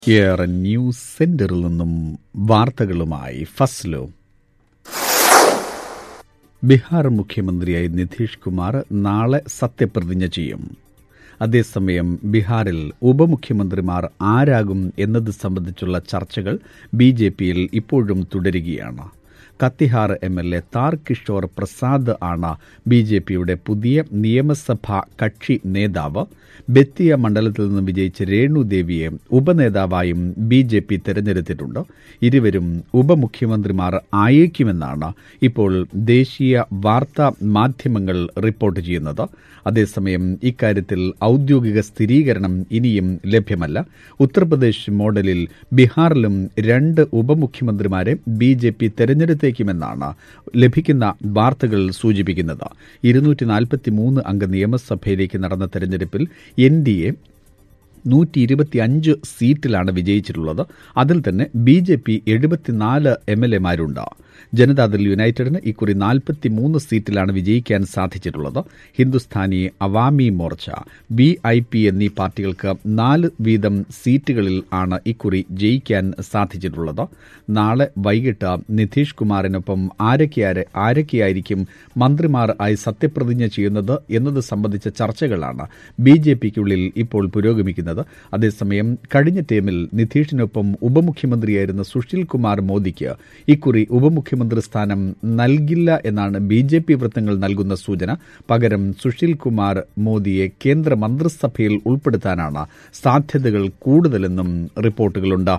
ഏറെ ന്യൂസ് സെന്ററിൽ നിന്നും വാർത്തകളുമായി ഫസ്ലു ബീഹാർ മുഖ്യമന്ത്രിയായി നിതീഷ് കുമാർ നാളെ സത്യപ്രതിജ്ഞ ചെയ്യും അതേസമയം ബീഹാറിൽ ഉപമുഖ്യമന്ത്രിമാർ ആരാകും എന്നത് സംബന്ധിച്ചുള്ള ചർച്ചകൾ ബി ജെ പിയിൽ ഇപ്പോഴും തുടരുകയാണ് Katihar M L A Tar Kishore Prasad ആണ് ബി ജെ പിയുടെ പുതിയ നിയമസഭാ കക്ഷി നേതാവ് ബെത്തിയ മണ്ഡലത്തിൽ നിന്ന് വിജയിച്ച രേണുദേവിയെ ഉപനേതാവായും ബി ജെ പി തെരഞ്ഞെടുത്തിട്ടുണ്ട് ഇരുവരും ഉപമുഖ്യമന്ത്രിമാർ ആയേക്കുമെന്നാണ് ഇപ്പോൾ ദേശീയ വാർത്താ മാധ്യമങ്ങൾ റിപ്പോർട്ട് ചെയ്യുന്നത് അതേസമയം ഇക്കാര്യത്തിൽ ഔദ്യോഗിക സ്ഥിരീകരണം ഇനിയും ലഭ്യമല്ല ഉത്തർപ്രദേശ് മോഡലിൽ ബീഹാറിലും രണ്ട് ഉപമുഖ്യമന്ത്രിമാരെ ബി ജെ പി തെരഞ്ഞെടുത്തേക്കുമെന്നാണ് ലഭിക്കുന്ന വാർത്തകൾ സൂചിപ്പിക്കുന്നത് ഇരുന്നൂറ്റി അംഗ നിയമസഭയിലേക്ക് നടന്ന തെരഞ്ഞെടുപ്പിൽ എൻ ഡി എ നൂറ്റി ഇരുപത്തിയഞ്ച് സീറ്റിലാണ് വിജയിച്ചിട്ടുള്ളത് അതിൽ തന്നെ ബി ജെ പി എഴുപത്തിനാല് എം എൽ എമാരുണ്ട് ജനതാദൾ യുണൈറ്റഡിന് ഇക്കുറി നാൽപ്പത്തിമൂന്ന് സീറ്റിലാണ് വിജയിക്കാൻ സാധിച്ചിട്ടുള്ളത് Hindustani Awami Morcha B I P എന്നീ പാർട്ടികൾക്ക് നാല് വീതം സീറ്റുകളിൽ ആണ് ഇക്കുറി ജയിക്കാൻ സാധിച്ചിട്ടുള്ളത് നാളെ വൈകിട്ട് നിതീഷ് കുമാറിനൊപ്പം ആരൊക്കെയാരെ ആരൊക്കെയായിരിക്കും മന്ത്രിമാർ ആയി സത്യപ്രതിജ്ഞ ചെയ്യുന്നത് എന്നത് സംബന്ധിച്ച ചർച്ചകളാണ് ബി ജെ പിക്കുള്ളിൽ ഇപ്പോൾ പുരോഗമിക്കുന്നത് അതേസമയം കഴിഞ്ഞ ടേമിൽ നിതീഷിനൊപ്പം ഉപമുഖ്യമന്ത്രിയായിരുന്ന സുശീൽ കുമാർ മോദിക്ക് ഇക്കുറി ഉപമുഖ്യമന്ത്രി സ്ഥാനം നൽകില്ല എന്നാണ് ബി ജെ പി വൃത്തങ്ങൾ നൽകുന്ന സൂചന പകരം സുശീൽ കുമാർ മോദിയെ കേന്ദ്ര മന്ത്രിസഭയിൽ ഉൾപ്പെടുത്താനാണ് സാധ്യതകൾ കൂടുതലെന്നും റിപ്പോർട്ടുകളുണ്ട്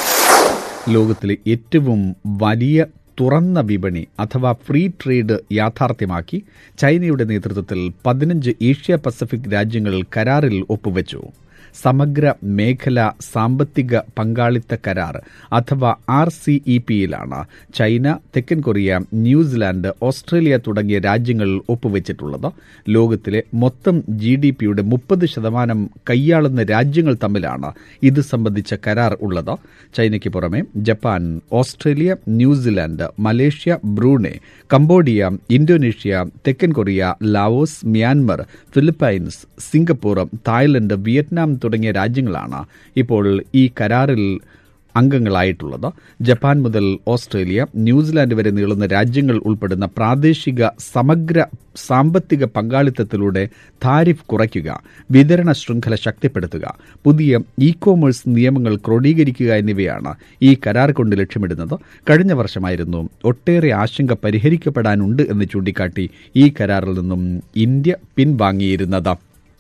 ലോകത്തിലെ ഏറ്റവും വലിയ തുറന്ന വിപണി അഥവാ ഫ്രീ ട്രേഡ് യാഥാർത്ഥ്യമാക്കി ചൈനയുടെ നേതൃത്വത്തിൽ പതിനഞ്ച് ഏഷ്യ പസഫിക് രാജ്യങ്ങൾ കരാറിൽ ഒപ്പുവച്ചു സമഗ്ര മേഖല സാമ്പത്തിക പങ്കാളിത്ത കരാർ അഥവാ ആർ സി ഇ പിയിലാണ് ചൈന തെക്കൻ കൊറിയ ന്യൂസിലാൻഡ് ഓസ്ട്രേലിയ തുടങ്ങിയ രാജ്യങ്ങൾ ഒപ്പുവച്ചിട്ടുള്ളത് ലോകത്തിലെ മൊത്തം ജി ഡി പിയുടെ മുപ്പത് ശതമാനം കൈയാളുന്ന രാജ്യങ്ങൾ തമ്മിലാണ് ഇത് സംബന്ധിച്ച കരാർ ഉള്ളത് ചൈനയ്ക്ക് പുറമെ Japan Australia New Zealand Malaysia Brunei Cambodia Indonesia തെക്കൻ Korea Laos Myanmar Philippines Singapore Thailand Vietnam തുടങ്ങിയ രാജ്യങ്ങളാണ് ഇപ്പോൾ ഈ കരാറിൽ അംഗങ്ങളായിട്ടുള്ളത് ജപ്പാൻ മുതൽ ഓസ്ട്രേലിയ ന്യൂസിലാൻഡ് വരെ നീളുന്ന രാജ്യങ്ങൾ ഉൾപ്പെടുന്ന പ്രാദേശിക സമഗ്ര സാമ്പത്തിക പങ്കാളിത്തത്തിലൂടെ താരിഫ് കുറയ്ക്കുക വിതരണ ശൃംഖല ശക്തിപ്പെടുത്തുക പുതിയ ഇ കോമേഴ്സ് നിയമങ്ങൾ ക്രോഡീകരിക്കുക എന്നിവയാണ് ഈ കരാർ കൊണ്ട് ലക്ഷ്യമിടുന്നത് കഴിഞ്ഞ വർഷമായിരുന്നു ഒട്ടേറെ ആശങ്ക പരിഹരിക്കപ്പെടാനുണ്ട് എന്ന് ചൂണ്ടിക്കാട്ടി ഈ കരാറിൽ നിന്നും ഇന്ത്യ പിൻവാങ്ങിയിരുന്നത്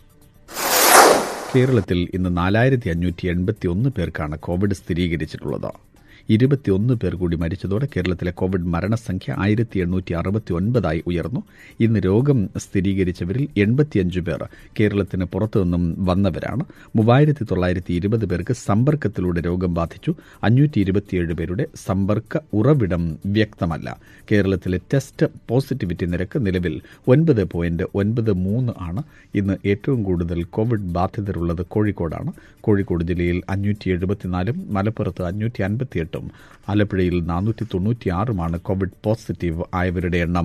കേരളത്തിൽ ഇന്ന് നാലായിരത്തി അഞ്ഞൂറ്റി എൺപത്തി ഒന്ന് പേർക്കാണ് കോവിഡ് സ്ഥിരീകരിച്ചിട്ടുള്ളത് ഇരുപത്തിയൊന്ന് പേർ കൂടി മരിച്ചതോടെ കേരളത്തിലെ കോവിഡ് മരണസംഖ്യ ആയിരത്തി എണ്ണൂറ്റി അറുപത്തി ഒൻപതായി ഉയർന്നു ഇന്ന് രോഗം സ്ഥിരീകരിച്ചവരിൽ എൺപത്തിയഞ്ച് പേർ കേരളത്തിന് പുറത്തുനിന്നും വന്നവരാണ് മൂവായിരത്തി തൊള്ളായിരത്തി ഇരുപത് പേർക്ക് സമ്പർക്കത്തിലൂടെ രോഗം ബാധിച്ചു അഞ്ഞൂറ്റി ഇരുപത്തിയേഴ് പേരുടെ സമ്പർക്ക ഉറവിടം വ്യക്തമല്ല കേരളത്തിലെ ടെസ്റ്റ് പോസിറ്റിവിറ്റി നിരക്ക് നിലവിൽ ഒൻപത് പോയിന്റ് ഒൻപത് മൂന്ന് ആണ് ഇന്ന് ഏറ്റവും കൂടുതൽ കോവിഡ് ബാധിതരുള്ളത് കോഴിക്കോടാണ് കോഴിക്കോട് ജില്ലയിൽ അഞ്ഞൂറ്റി എഴുപത്തിനാലും മലപ്പുറത്ത് അഞ്ഞൂറ്റി അൻപത്തിയെട്ടും ആലപ്പുഴയിൽ നാനൂറ്റി തൊണ്ണൂറ്റിയാറുമാണ് കോവിഡ് പോസിറ്റീവ് ആയവരുടെ എണ്ണം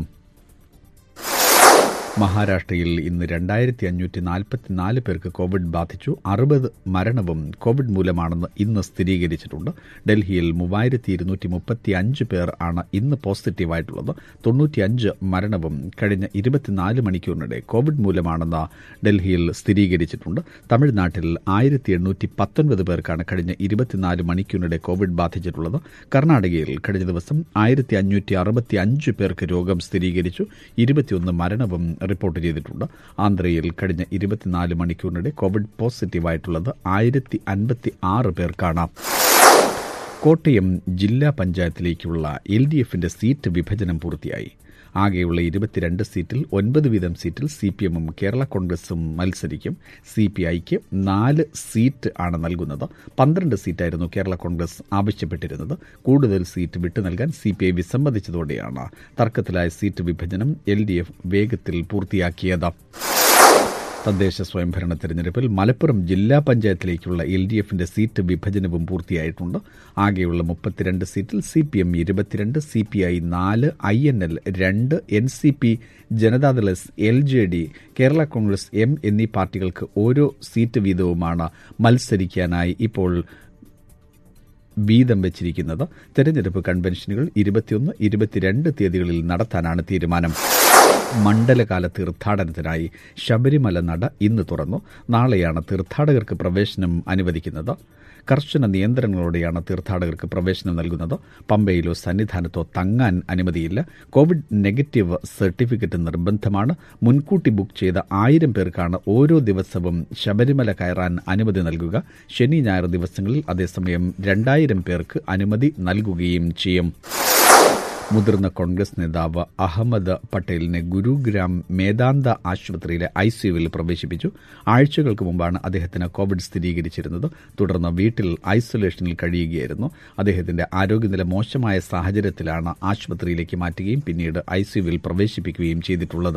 മഹാരാഷ്ട്രയിൽ ഇന്ന് രണ്ടായിരത്തി അഞ്ഞൂറ്റി നാൽപ്പത്തിനാല് പേർക്ക് കോവിഡ് ബാധിച്ചു അറുപത് മരണവും കോവിഡ് മൂലമാണെന്ന് ഇന്ന് സ്ഥിരീകരിച്ചിട്ടുണ്ട് ഡൽഹിയിൽ മൂവായിരത്തി ഇരുന്നൂറ്റി മുപ്പത്തി അഞ്ച് പേർ ആണ് ഇന്ന് പോസിറ്റീവായിട്ടുള്ളത് തൊണ്ണൂറ്റിയഞ്ച് മരണവും കഴിഞ്ഞ ഇരുപത്തിനാല് മണിക്കൂറിനിടെ കോവിഡ് മൂലമാണെന്ന് ഡൽഹിയിൽ സ്ഥിരീകരിച്ചിട്ടുണ്ട് തമിഴ്നാട്ടിൽ ആയിരത്തി എണ്ണൂറ്റി പത്തൊൻപത് പേർക്കാണ് കഴിഞ്ഞ ഇരുപത്തിനാല് മണിക്കൂറിനിടെ കോവിഡ് ബാധിച്ചിട്ടുള്ളത് കർണാടകയിൽ കഴിഞ്ഞ ദിവസം ആയിരത്തി അഞ്ഞൂറ്റി അറുപത്തി അഞ്ച് പേർക്ക് രോഗം സ്ഥിരീകരിച്ചു ഇരുപത്തിയൊന്ന് മരണവും റിപ്പോർട്ട് ചെയ്തിട്ടുണ്ട് ആന്ധ്രയിൽ കഴിഞ്ഞ ഇരുപത്തിനാല് മണിക്കൂറിനിടെ കോവിഡ് പോസിറ്റീവായിട്ടുള്ളത് ആയിരത്തി അൻപത്തി ആറ് പേർക്കാണ് കോട്ടയം ജില്ലാ പഞ്ചായത്തിലേക്കുള്ള എൽ ഡി എഫിന്റെ സീറ്റ് വിഭജനം പൂർത്തിയായി ആകെയുള്ള ഇരുപത്തിരണ്ട് സീറ്റിൽ ഒൻപത് വീതം സീറ്റിൽ സി പി എമ്മും കേരള കോൺഗ്രസും മത്സരിക്കും സി പി ഐക്ക് നാല് സീറ്റ് ആണ് നൽകുന്നത് പന്ത്രണ്ട് സീറ്റായിരുന്നു കേരള കോൺഗ്രസ് ആവശ്യപ്പെട്ടിരുന്നത് കൂടുതൽ സീറ്റ് വിട്ടു നൽകാൻ സി പി ഐ വിസമ്മതിച്ചതോടെയാണ് തർക്കത്തിലായ സീറ്റ് വിഭജനം എൽ ഡി എഫ് വേഗത്തിൽ പൂർത്തിയാക്കിയത് തദ്ദേശ സ്വയംഭരണ തെരഞ്ഞെടുപ്പിൽ മലപ്പുറം ജില്ലാ പഞ്ചായത്തിലേക്കുള്ള എൽ ഡി എഫിന്റെ സീറ്റ് വിഭജനവും പൂർത്തിയായിട്ടുണ്ട് ആകെയുള്ള മുപ്പത്തിരണ്ട് സീറ്റിൽ സി പി എം ഇരുപത്തിരണ്ട് സി പി ഐ നാല് ഐ എൻ എൽ രണ്ട് N C P Janata Dal S L J D Kerala Congress M എന്നീ പാർട്ടികൾക്ക് ഓരോ സീറ്റ് വീതവുമാണ് മത്സരിക്കാനായി ഇപ്പോൾ വീതം വെച്ചിരിക്കുന്നത് തെരഞ്ഞെടുപ്പ് കൺവെൻഷനുകൾ ഇരുപത്തിയൊന്ന് ഇരുപത്തിരണ്ട് തീയതികളിൽ നടത്താനാണ് തീരുമാനം മണ്ഡലകാല തീർത്ഥാടനത്തിനായി ശബരിമല നട ഇന്ന് തുറന്നു നാളെയാണ് തീർത്ഥാടകർക്ക് പ്രവേശനം അനുവദിക്കുന്നത് കർശന നിയന്ത്രണങ്ങളോടെയാണ് തീർത്ഥാടകർക്ക് പ്രവേശനം നൽകുന്നത് പമ്പയിലോ സന്നിധാനത്തോ തങ്ങാൻ അനുമതിയില്ല കോവിഡ് നെഗറ്റീവ് സർട്ടിഫിക്കറ്റ് നിർബന്ധമാണ് മുൻകൂട്ടി ബുക്ക് ചെയ്ത ആയിരം പേർക്കാണ് ഓരോ ദിവസവും ശബരിമല കയറാൻ അനുമതി നൽകുക ശനി ഞായർ ദിവസങ്ങളിൽ അതേസമയം രണ്ടായിരം പേർക്ക് അനുമതി നൽകുകയും ചെയ്യും മുതിർന്ന കോൺഗ്രസ് നേതാവ് അഹമ്മദ് പട്ടേലിനെ ഗുരുഗ്രാം മേദാന്ത ആശുപത്രിയിലെ ഐസിയുവിൽ പ്രവേശിപ്പിച്ചു ആഴ്ചകൾക്ക് മുമ്പാണ് അദ്ദേഹത്തിന് കോവിഡ് സ്ഥിരീകരിച്ചിരുന്നത് തുടർന്ന് വീട്ടിൽ ഐസൊലേഷനിൽ കഴിയുകയായിരുന്നു അദ്ദേഹത്തിന്റെ ആരോഗ്യനില മോശമായ സാഹചര്യത്തിലാണ് ആശുപത്രിയിലേക്ക് മാറ്റുകയും പിന്നീട് ഐസിയുവിൽ പ്രവേശിപ്പിക്കുകയും ചെയ്തിട്ടുള്ളത്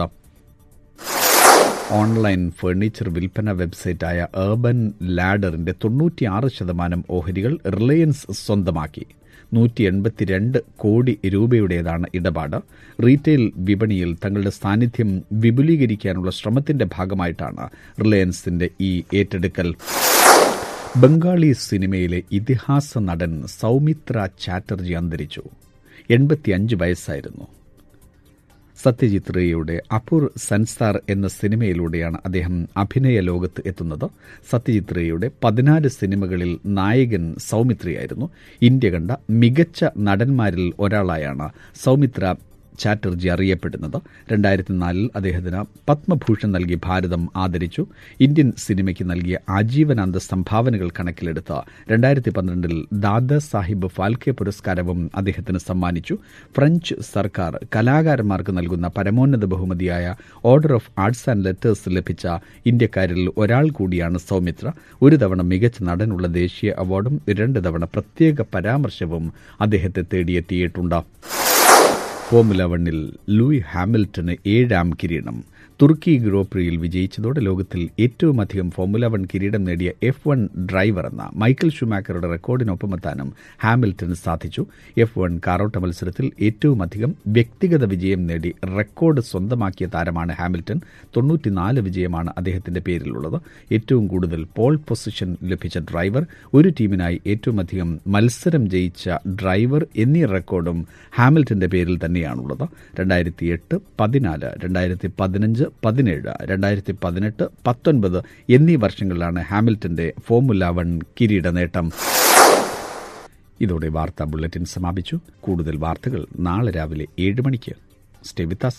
ഓൺലൈൻ ഫർണിച്ചർ വിൽപ്പന വെബ്സൈറ്റായ ഏർബൻ ലാഡറിന്റെ തൊണ്ണൂറ്റിയാറ് ശതമാനം ഓഹരികൾ റിലയൻസ് സ്വന്തമാക്കി നൂറ്റി എൺപത്തിരണ്ട് കോടി രൂപയുടേതാണ് ഇടപാട് റീറ്റെയിൽ വിപണിയിൽ തങ്ങളുടെ സാന്നിധ്യം വിപുലീകരിക്കാനുള്ള ശ്രമത്തിന്റെ ഭാഗമായിട്ടാണ് റിലയൻസിന്റെ ഈ ഏറ്റെടുക്കൽ ബംഗാളി സിനിമയിലെ ഇതിഹാസ നടൻ സൌമിത്ര ചാറ്റർജി അന്തരിച്ചു എൺപത്തിയഞ്ച് വയസ്സായിരുന്നു സത്യജിത് റേയുടെ അപൂർ സൻസാർ എന്ന സിനിമയിലൂടെയാണ് അദ്ദേഹം അഭിനയ ലോകത്ത് എത്തുന്നത് സത്യജിത് റേയുടെ പതിനാല് സിനിമകളിൽ നായകൻ സൌമിത്രയായിരുന്നു ഇന്ത്യ കണ്ട മികച്ച നടന്മാരിൽ ഒരാളായാണ് സൌമിത്ര ചാറ്റർജി അറിയപ്പെടുന്നത് രണ്ടായിരത്തി നാലിൽ അദ്ദേഹത്തിന് പത്മഭൂഷൺ നൽകി ഭാരതം ആദരിച്ചു ഇന്ത്യൻ സിനിമയ്ക്ക് നൽകിയ ആജീവനാന്ത സംഭാവനകൾ കണക്കിലെടുത്ത് രണ്ടായിരത്തി പന്ത്രണ്ടിൽ ദാദ സാഹിബ് ഫാൽക്കെ പുരസ്കാരവും അദ്ദേഹത്തിന് സമ്മാനിച്ചു ഫ്രഞ്ച് സർക്കാർ കലാകാരന്മാർക്ക് നൽകുന്ന പരമോന്നത ബഹുമതിയായ order of arts and letters ലഭിച്ച ഇന്ത്യക്കാരിൽ ഒരാൾ കൂടിയാണ് സൌമിത്ര ഒരു തവണ മികച്ച നടനുള്ള ദേശീയ അവാർഡും രണ്ട് തവണ പ്രത്യേക പരാമർശവും അദ്ദേഹത്തെ തേടിയെത്തിയിട്ടുണ്ട് ഫോമുല വണ്ണിൽ ലൂയി ഹാമിൽട്ടന് ഏഴാം കിരീടം തുർക്കി ഗ്രോപ്രിയിൽ വിജയിച്ചതോടെ ലോകത്തിൽ ഏറ്റവും അധികം ഫോമുല വൺ കിരീടം നേടിയ എഫ് വൺ ഡ്രൈവർ എന്ന മൈക്കൽ ഷുമാക്കറുടെ റെക്കോർഡിനൊപ്പമെത്താനും ഹാമിൽട്ടന് സാധിച്ചു എഫ് വൺ കാറോട്ട മത്സരത്തിൽ ഏറ്റവും അധികം വ്യക്തിഗത വിജയം നേടി റെക്കോർഡ് സ്വന്തമാക്കിയ താരമാണ് ഹാമിൽട്ടൺ തൊണ്ണൂറ്റിനാല് വിജയമാണ് അദ്ദേഹത്തിന്റെ പേരിലുള്ളത് ഏറ്റവും കൂടുതൽ പോൾ പൊസിഷൻ ലഭിച്ച ഡ്രൈവർ ഒരു ടീമിനായി ഏറ്റവും അധികം മത്സരം ജയിച്ച ഡ്രൈവർ എന്നീ റെക്കോർഡും ഹാമിൽട്ടന്റെ പേരിൽ തന്നെയാണുള്ളത് രണ്ടായിരത്തി എട്ട് പതിനാല് രണ്ടായിരത്തി പതിനഞ്ച് പതിനേഴ് രണ്ടായിരത്തി പതിനെട്ട് പത്തൊൻപത് എന്നീ വർഷങ്ങളിലാണ് ഹാമിൽട്ടന്റെ ഫോമുല വൺ കിരീട നേട്ടം ഇതോടെ വാർത്താ ബുള്ളറ്റിൻ സമാപിച്ചു കൂടുതൽ വാർത്തകൾ നാളെ രാവിലെ ഏഴ് മണിക്ക് സ്റ്റേ വിത്ത്